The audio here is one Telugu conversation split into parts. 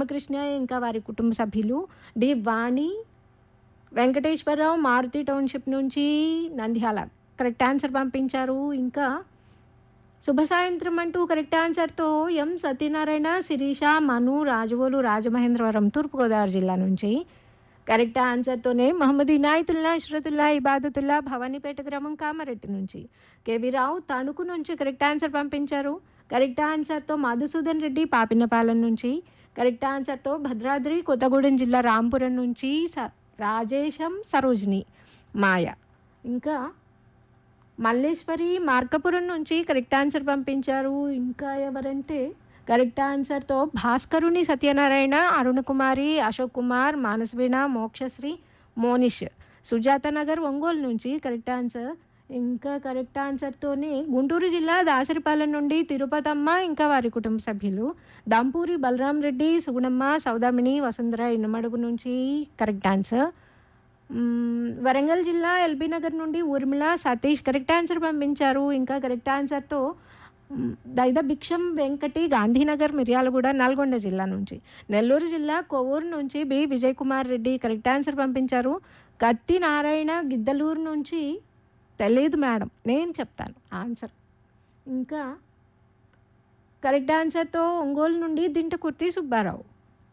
రామకృష్ణ ఇంకా వారి కుటుంబ సభ్యులు డి వాణి వెంకటేశ్వరరావు మారుతి టౌన్షిప్ నుంచి నంద్యాల కరెక్ట్ ఆన్సర్ పంపించారు ఇంకా శుభ సాయంత్రం అంటూ కరెక్ట్ ఆన్సర్తో ఎం సత్యనారాయణ శిరీష మను రాజవోలు రాజమహేంద్రవరం తూర్పుగోదావరి జిల్లా నుంచి కరెక్ట్ ఆన్సర్తోనే మహమ్మద్ ఇనాయతుల్లా ఇష్రతుల్లా ఇబాదతుల్లా భవానీపేట గ్రామం కామారెడ్డి నుంచి కేవీ రావు తణుకు నుంచి కరెక్ట్ ఆన్సర్ పంపించారు కరెక్ట్ ఆన్సర్తో మధుసూదన్ రెడ్డి పాపినపాలెం నుంచి కరెక్ట్ ఆన్సర్తో భద్రాద్రి కొత్తగూడెం జిల్లా రాంపురం నుంచి స రాజేశం సరోజిని మాయ ఇంకా మల్లేశ్వరి మార్కపురం నుంచి కరెక్ట్ ఆన్సర్ పంపించారు ఇంకా ఎవరంటే కరెక్ట్ ఆన్సర్తో భాస్కరుని సత్యనారాయణ అరుణకుమారి అశోక్ కుమార్ మానసవీణ మోక్షశ్రీ మోనిష్ సుజాత నగర్ ఒంగోలు నుంచి కరెక్ట్ ఆన్సర్ ఇంకా కరెక్ట్ ఆన్సర్తోనే గుంటూరు జిల్లా దాసరిపాలెం నుండి తిరుపతమ్మ ఇంకా వారి కుటుంబ సభ్యులు దంపూరి బలరాం రెడ్డి సుగుణమ్మ సౌదామిని వసుంధర ఇన్నమడుగు నుంచి కరెక్ట్ ఆన్సర్ మ్మ్, వరంగల్ జిల్లా ఎల్బీ నగర్ నుండి ఊర్మిళ సతీష్ కరెక్ట్ ఆన్సర్ పంపించారు ఇంకా కరెక్ట్ ఆన్సర్తో మ్, దైద భిక్షం వెంకటి గాంధీనగర్ మిర్యాలగూడ నల్గొండ జిల్లా నుంచి నెల్లూరు జిల్లా కొవ్వూరు నుంచి B Vijay Kumar Reddy correct answer పంపించారు కత్తి నారాయణ గిద్దలూరు నుంచి తెలియదు మేడం నేను చెప్తాను ఆన్సర్ ఇంకా కరెక్ట్ ఆన్సర్తో ఒంగోలు నుండి దింట కుర్తి సుబ్బారావు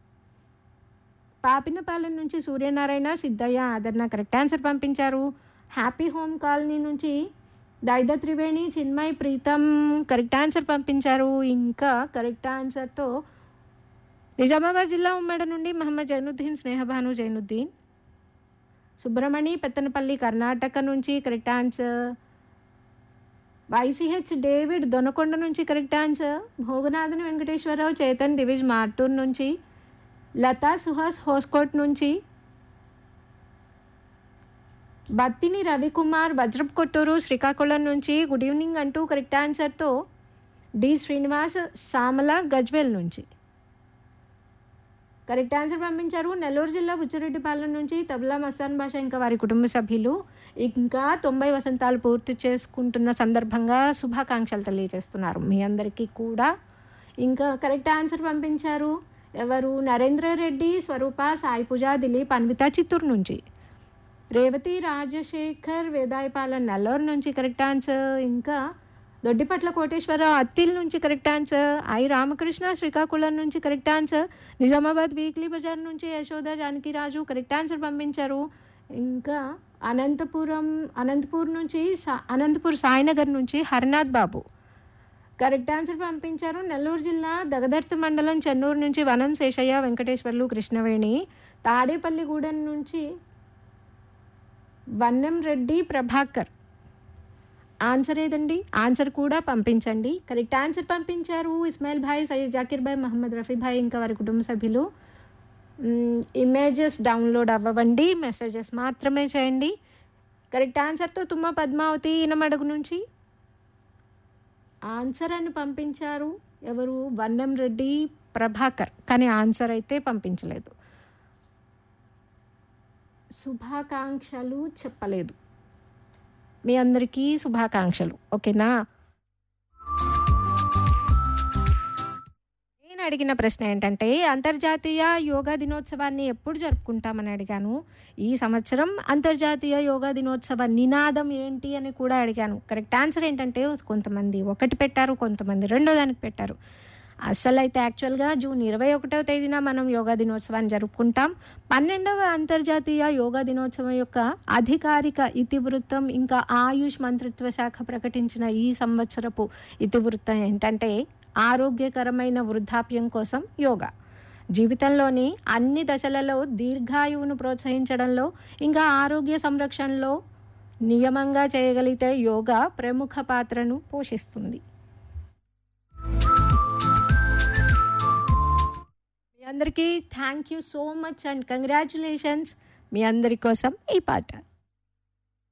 పాపినపాలెం నుంచి సూర్యనారాయణ సిద్ధయ్య ఆదరణ కరెక్ట్ ఆన్సర్ పంపించారు హ్యాపీ హోమ్ కాలనీ నుంచి దైద త్రివేణి చిన్మయ్ ప్రీతం కరెక్ట్ ఆన్సర్ పంపించారు ఇంకా కరెక్ట్ ఆన్సర్తో నిజామాబాద్ జిల్లా ఉమ్మడి నుండి మహమ్మద్ జైనుద్దీన్ స్నేహభాను జైనుద్దీన్ సుబ్రమణి పెత్తనపల్లి కర్ణాటక నుంచి correct answer YCH David Donakonda నుంచి కరెక్ట్ ఆన్సర్ భోగనాథన్ వెంకటేశ్వరరావు చేతన్ డివిజ్ మార్టూర్ నుంచి లతా సుహాస్ హోస్కోట్ నుంచి బత్తిని రవికుమార్ వజ్రప్ కొట్టూరు శ్రీకాకుళం నుంచి గుడ్ ఈవినింగ్ అంటూ కరెక్ట్ ఆన్సర్తో డి శ్రీనివాస్ సామల గజ్వేల్ నుంచి కరెక్ట్ ఆన్సర్ పంపించారు నెల్లూరు జిల్లా బుచ్చిరెడ్డిపాలెం నుంచి తబలా మస్తాన్ భాష ఇంకా వారి కుటుంబ సభ్యులు ఇంకా తొంభై వసంతాలు పూర్తి చేసుకుంటున్న సందర్భంగా శుభాకాంక్షలు తెలియజేస్తున్నారు మీ అందరికీ కూడా ఇంకా కరెక్ట్ ఆన్సర్ పంపించారు ఎవరు నరేంద్ర రెడ్డి స్వరూప సాయి పూజ దిలీప్ అన్విత చిత్తూరు నుంచి రేవతి రాజశేఖర్ వేదాయపాలెం నెల్లూరు నుంచి కరెక్ట్ ఆన్సర్ ఇంకా దొడ్డిపట్ల కోటేశ్వరరావు అత్తిల్ నుంచి correct answer I Ramakrishna Srikakulam నుంచి correct answer Nizamabad weekly Bazar నుంచి యశోద జానకిరాజు కరెక్ట్ ఆన్సర్ పంపించారు ఇంకా అనంతపురం అనంతపూర్ నుంచి సా అనంతపూర్ సాయినగర్ నుంచి హరినాథ్ బాబు కరెక్ట్ ఆన్సర్ పంపించారు నెల్లూరు జిల్లా దగదర్తి మండలం చెన్నూరు నుంచి వనం శేషయ్య వెంకటేశ్వర్లు కృష్ణవేణి తాడేపల్లిగూడెం నుంచి వన్నం రెడ్డి ప్రభాకర్ ఆన్సర్ ఏదండి ఆన్సర్ కూడా పంపించండి కరెక్ట్ ఆన్సర్ పంపించారు ఇస్మాయిల్ భాయ్ సయ్యద్ జాకిర్ భాయ్ మహమ్మద్ రఫీ భాయ్ ఇంకా వారి కుటుంబ సభ్యులు మ్, ఇమేజెస్ డౌన్లోడ్ అవ్వవండి మెసేజెస్ మాత్రమే చేయండి కరెక్ట్ ఆన్సర్తో తుమ్మ పద్మావతి ఇనమడుగు నుంచి ఆన్సర్ అని పంపించారు ఎవరు వన్నం రెడ్డి ప్రభాకర్ కానీ ఆన్సర్ అయితే పంపించలేదు శుభాకాంక్షలు చెప్పలేదు మీ అందరికీ శుభాకాంక్షలు ఓకేనా నేను అడిగిన ప్రశ్న ఏంటంటే అంతర్జాతీయ యోగా దినోత్సవాన్ని ఎప్పుడు జరుపుకుంటామని అడిగాను ఈ సంవత్సరం అంతర్జాతీయ యోగా దినోత్సవ నినాదం ఏంటి అని కూడా అడిగాను కరెక్ట్ ఆన్సర్ ఏంటంటే కొంతమంది ఒకటి పెట్టారు కొంతమంది రెండో దానికి పెట్టారు అసలు అయితే యాక్చువల్గా జూన్ ఇరవై ఒకటవ తేదీన మనం యోగా దినోత్సవాన్ని జరుపుకుంటాం పన్నెండవ అంతర్జాతీయ యోగా దినోత్సవం యొక్క అధికారిక ఇతివృత్తం ఇంకా ఆయుష్ మంత్రిత్వ శాఖ ప్రకటించిన ఈ సంవత్సరపు ఇతివృత్తం ఏంటంటే ఆరోగ్యకరమైన వృద్ధాప్యం కోసం యోగా జీవితంలోని అన్ని దశలలో దీర్ఘాయువును ప్రోత్సహించడంలో ఇంకా ఆరోగ్య సంరక్షణలో నియమంగా చేయగలిగితే యోగా ప్రముఖ పాత్రను పోషిస్తుంది మీ అందరికీ thank you so much and congratulations మీ అందరి కోసం ఈ పాట